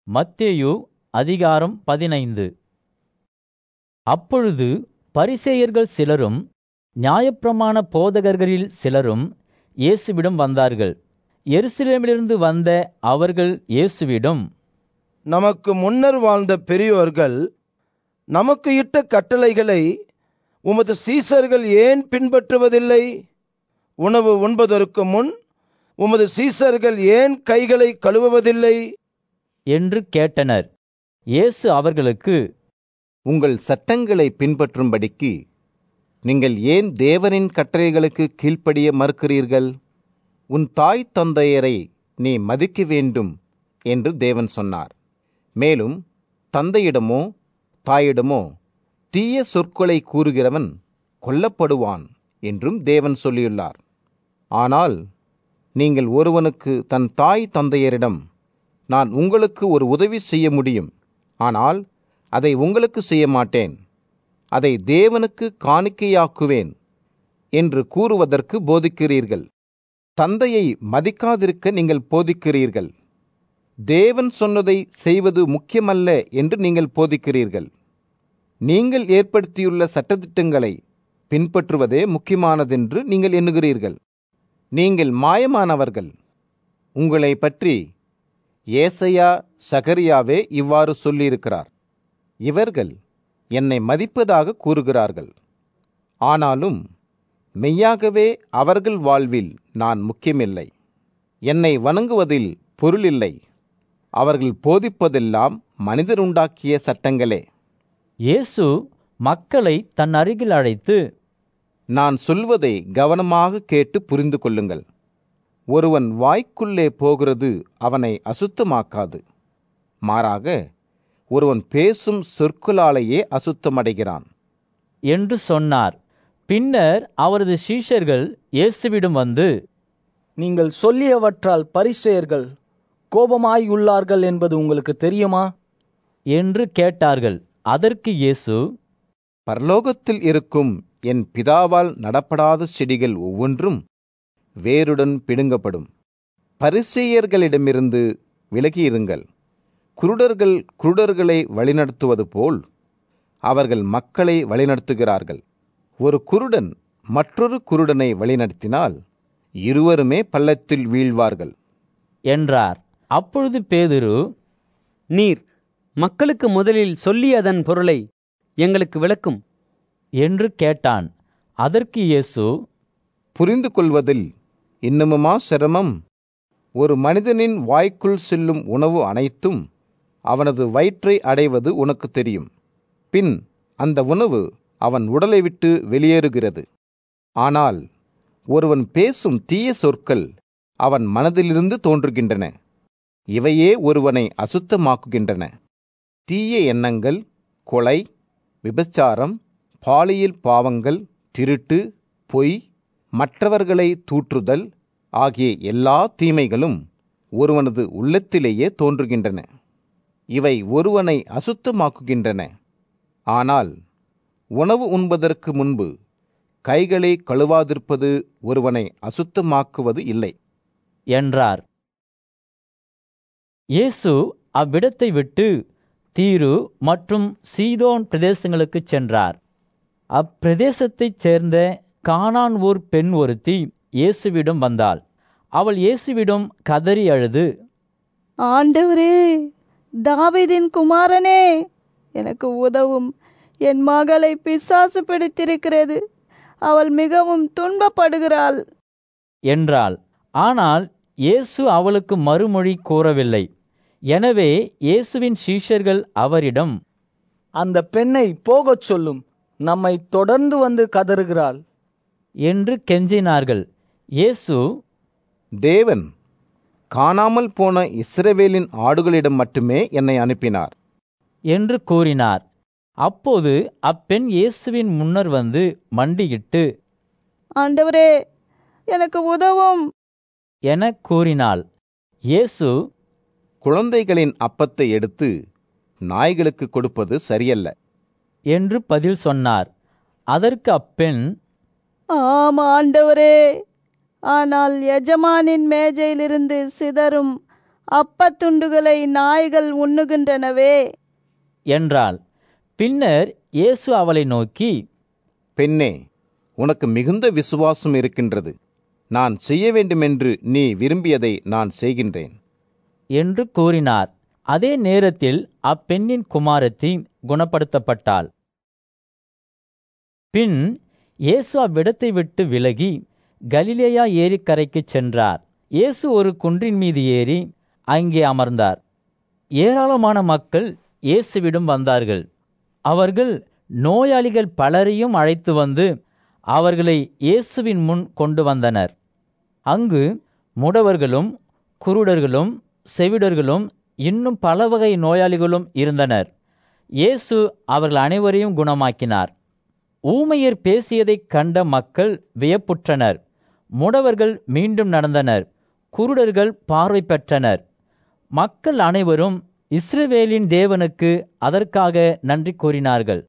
மத்தேயு அதிகாரம் பதினைந்து அப்பொழுது பரிசேயர்கள் சிலரும் நியாயப்பிரமாண போதகர்களில் சிலரும் இயேசுவிடம் வந்தார்கள் எருசலேமிலிருந்து வந்த அவர்கள் இயேசுவிடம் நமக்கு முன்னர் வாழ்ந்த பெரியோர்கள் நமக்கு இட்ட கட்டளைகளை உமது சீசர்கள் ஏன் பின்பற்றுவதில்லை உணவு உண்பதற்கு முன் உமது சீசர்கள் ஏன் கைகளை கழுவுவதில்லை என்று கேட்டனர் இயேசு அவர்களுக்கு உங்கள் சட்டங்களை பின்பற்றும்படிக்கு நீங்கள் ஏன் தேவனின் கட்டளைகளுக்கு கீழ்ப்படிய மறுக்கிறீர்கள் உன் தாய் தந்தையரை நீ மதிக்க வேண்டும் என்று தேவன் சொன்னார் மேலும் தந்தையிடமோ தாயிடமோ தீய சொற்களை கூறுகிறவன் கொல்லப்படுவான் என்றும் தேவன் சொல்லியுள்ளார் ஆனால் நீங்கள் ஒருவனுக்கு தன் தாய் தந்தையரிடம் நான் உங்களுக்கு ஒரு உதவி செய்ய முடியும் ஆனால் அதை உங்களுக்கு செய்ய மாட்டேன் அதை தேவனுக்கு காணிக்கையாக்குவேன் என்று கூறுவதற்கு போதிக்கிறீர்கள் தந்தையை மதிக்காதிருக்க நீங்கள் போதிக்கிறீர்கள் தேவன் சொன்னதை செய்வது முக்கியமல்ல என்று நீங்கள் போதிக்கிறீர்கள் நீங்கள் ஏற்படுத்தியுள்ள சட்டத்திட்டங்களை பின்பற்றுவதே முக்கியமானதென்று நீங்கள் எண்ணுகிறீர்கள் நீங்கள் மாயமானவர்கள் உங்களை பற்றி ஏசையா சகரியாவே இவ்வாறு சொல்லியிருக்கிறார் இவர்கள் என்னை மதிப்பதாக கூறுகிறார்கள் ஆனாலும் மெய்யாகவே அவர்கள் வாழ்வில் நான் முக்கியமில்லை என்னை வணங்குவதில் பொருளில்லை அவர்கள் போதிப்பதெல்லாம் மனிதர் உண்டாக்கிய சட்டங்களே இயேசு மக்களை தன் அருகில் அழைத்து நான் சொல்வதை கவனமாக கேட்டு புரிந்து கொள்ளுங்கள் ஒருவன் வாய்க்குள்ளே போகிறது அவனை அசுத்தமாக்காது மாறாக ஒருவன் பேசும் சொற்களாலேயே அசுத்தமடைகிறான் என்று சொன்னார் பின்னர் அவரது சீஷர்கள் இயேசுவிடம் வந்து நீங்கள் சொல்லியவற்றால் பரிசேயர்கள் கோபமாயுள்ளார்கள் என்பது உங்களுக்கு தெரியுமா என்று கேட்டார்கள் அதற்கு இயேசு பரலோகத்தில் இருக்கும் என் பிதாவால் நடப்படாத செடிகள் ஒவ்வொன்றும் வேருடன் பிடுங்கப்படும் பரிசேயர்களிடமிருந்து விலகியிருங்கள் குருடர்கள் குருடர்களை வழிநடத்துவது போல் அவர்கள் மக்களை வழிநடத்துகிறார்கள் ஒரு குருடன் மற்றொரு குருடனை வழிநடத்தினால் இருவருமே பள்ளத்தில் வீழ்வார்கள் என்றார் அப்பொழுது பேதுரு நீர் மக்களுக்கு முதலில் சொல்லியதன் பொருளை எங்களுக்கு விளக்கும் என்று கேட்டான் அதற்கு இயேசு புரிந்து கொள்வதில் இன்னமுமா சிரமம் ஒரு மனிதனின் வாய்க்குள் செல்லும் உணவு அனைத்தும் அவனது வயிற்றை அடைவது உனக்கு தெரியும் பின் அந்த உணவு அவன் உடலை விட்டு வெளியேறுகிறது ஆனால் ஒருவன் பேசும் தீய சொற்கள் அவன் மனதிலிருந்து தோன்றுகின்றன இவையே ஒருவனை அசுத்தமாக்குகின்றன தீய எண்ணங்கள் கொலை விபச்சாரம் பாலியல் பாவங்கள் திருட்டு பொய் மற்றவர்களை தூற்றுதல் ஆகிய எல்லா தீமைகளும் ஒருவனது உள்ளத்திலேயே தோன்றுகின்றன இவை ஒருவனை அசுத்தமாக்குகின்றன ஆனால் உணவு உண்பதற்கு முன்பு கைகளை கழுவாதிருப்பது ஒருவனை அசுத்தமாக்குவது இல்லை என்றார் இயேசு அவ்விடத்தை விட்டு தீரு மற்றும் சீதோன் பிரதேசங்களுக்குச் சென்றார் அப்பிரதேசத்தைச் சேர்ந்த கானான் ஊர் பெண் ஒருத்தி இயேசுவிடம் வந்தாள் அவள் இயேசுவிடம் கதறி அழுது ஆண்டவரே தாவீதின் குமாரனே எனக்கு உதவும் என் மகளை பிசாசு பிடித்திருக்கிறது அவள் மிகவும் துன்பப்படுகிறாள் என்றாள் ஆனால் இயேசு அவளுக்கு மறுமொழி கூறவில்லை எனவே இயேசுவின் சீஷர்கள் அவரிடம் அந்த பெண்ணை போகச் சொல்லும் நம்மை தொடர்ந்து வந்து கதறுகிறாள் என்று கெஞ்சினார்கள் இயேசு தேவன் காணாமல் போன இஸ்ரவேலின் ஆடுகளிடம் மட்டுமே என்னை அனுப்பினார் என்று கூறினார் அப்போது அப்பெண் இயேசுவின் முன்னர் வந்து மண்டியிட்டு ஆண்டவரே எனக்கு உதவும் எனக் கூறினாள் இயேசு குழந்தைகளின் அப்பத்தை எடுத்து நாய்களுக்கு கொடுப்பது சரியல்ல என்று பதில் சொன்னார் அதற்கு அப்பெண் ஆம் ஆண்டவரே ஆனால் எஜமானின் மேஜையிலிருந்து சிதறும் அப்பத்துண்டுகளை நாய்கள் உண்ணுகின்றனவே என்றாள் பின்னர் இயேசு அவளை நோக்கி பெண்ணே உனக்கு மிகுந்த விசுவாசம் இருக்கின்றது நான் செய்ய வேண்டுமென்று நீ விரும்பியதை நான் செய்கின்றேன் என்று கூறினார் அதே நேரத்தில் அப்பெண்ணின் குமாரத்தி குணப்படுத்தப்பட்டாள் பின் இயேசு அவ்விடத்தை விட்டு விலகி கலிலேயா ஏரிக்கரைக்குச் சென்றார் இயேசு ஒரு குன்றின் மீது ஏறி அங்கே அமர்ந்தார் ஏராளமான மக்கள் இயேசுவிடம் வந்தார்கள் அவர்கள் நோயாளிகள் பலரையும் அழைத்து வந்து அவர்களை இயேசுவின் முன் கொண்டு வந்தனர் அங்கு முடவர்களும் குருடர்களும் செவிடர்களும் இன்னும் பல வகை நோயாளிகளும் இருந்தனர் இயேசு அவர்கள் அனைவரையும் குணமாக்கினார் ஊமையர் பேசியதைக் கண்ட மக்கள் வியப்புற்றனர் முடவர்கள் மீண்டும் நடந்தனர் குருடர்கள் பார்வை பெற்றனர் மக்கள் அனைவரும் இஸ்ரவேலின் தேவனுக்கு அதற்காக நன்றி கூறினார்கள்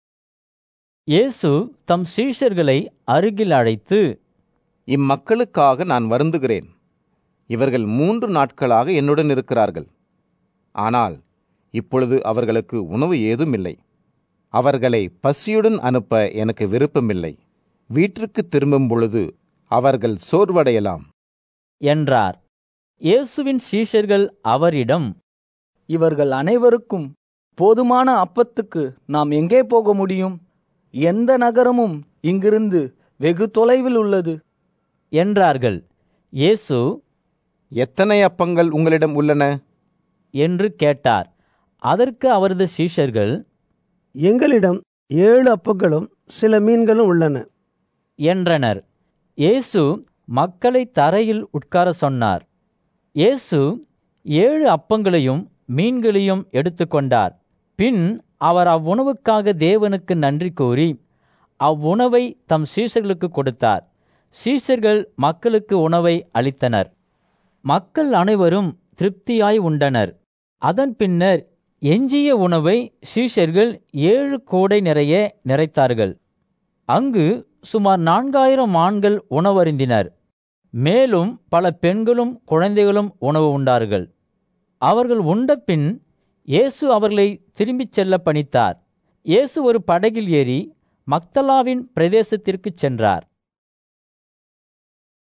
இயேசு தம் சீஷர்களை அருகில் அழைத்து இம்மக்களுக்காக நான் வருந்துகிறேன் இவர்கள் மூன்று நாட்களாக என்னுடன் இருக்கிறார்கள் ஆனால் இப்பொழுது அவர்களுக்கு உணவு ஏதும் இல்லை அவர்களை பசியுடன் அனுப்ப எனக்கு விருப்பமில்லை வீட்டிற்கு திரும்பும் பொழுது அவர்கள் சோர்வடையலாம் என்றார் இயேசுவின் சீஷர்கள் அவரிடம் இவர்கள் அனைவருக்கும் போதுமான அப்பத்துக்கு நாம் எங்கே போக முடியும் எந்த நகரமும் இங்கிருந்து வெகு தொலைவில் உள்ளது என்றார்கள் இயேசு எத்தனை அப்பங்கள் உங்களிடம் உள்ளன என்று கேட்டார் அதற்கு அவரது சீஷர்கள் எங்களிடம் ஏழு அப்பங்களும் சில மீன்களும் உள்ளன என்றனர் இயேசு மக்களை தரையில் உட்கார சொன்னார் இயேசு ஏழு அப்பங்களையும் மீன்களையும் எடுத்துக்கொண்டார் பின் அவர் அவ்வுணவுக்காக தேவனுக்கு நன்றி கூறி அவ்வுணவை தம் சீஷர்களுக்கு கொடுத்தார் சீஷர்கள் மக்களுக்கு உணவை அளித்தனர் மக்கள் அனைவரும் திருப்தியாய் உண்டனர் அதன் பின்னர் எஞ்சிய உணவை சீஷர்கள் ஏழு கோடை நிறைய நிறைத்தார்கள் அங்கு சுமார் நான்காயிரம் ஆண்கள் உணவருந்தினர் மேலும் பல பெண்களும் குழந்தைகளும் உணவு உண்டார்கள் அவர்கள் உண்ட பின் இயேசு அவர்களை திரும்பிச் செல்ல பணித்தார் இயேசு ஒரு படகில் ஏறி மக்தலாவின் பிரதேசத்திற்குச் சென்றார்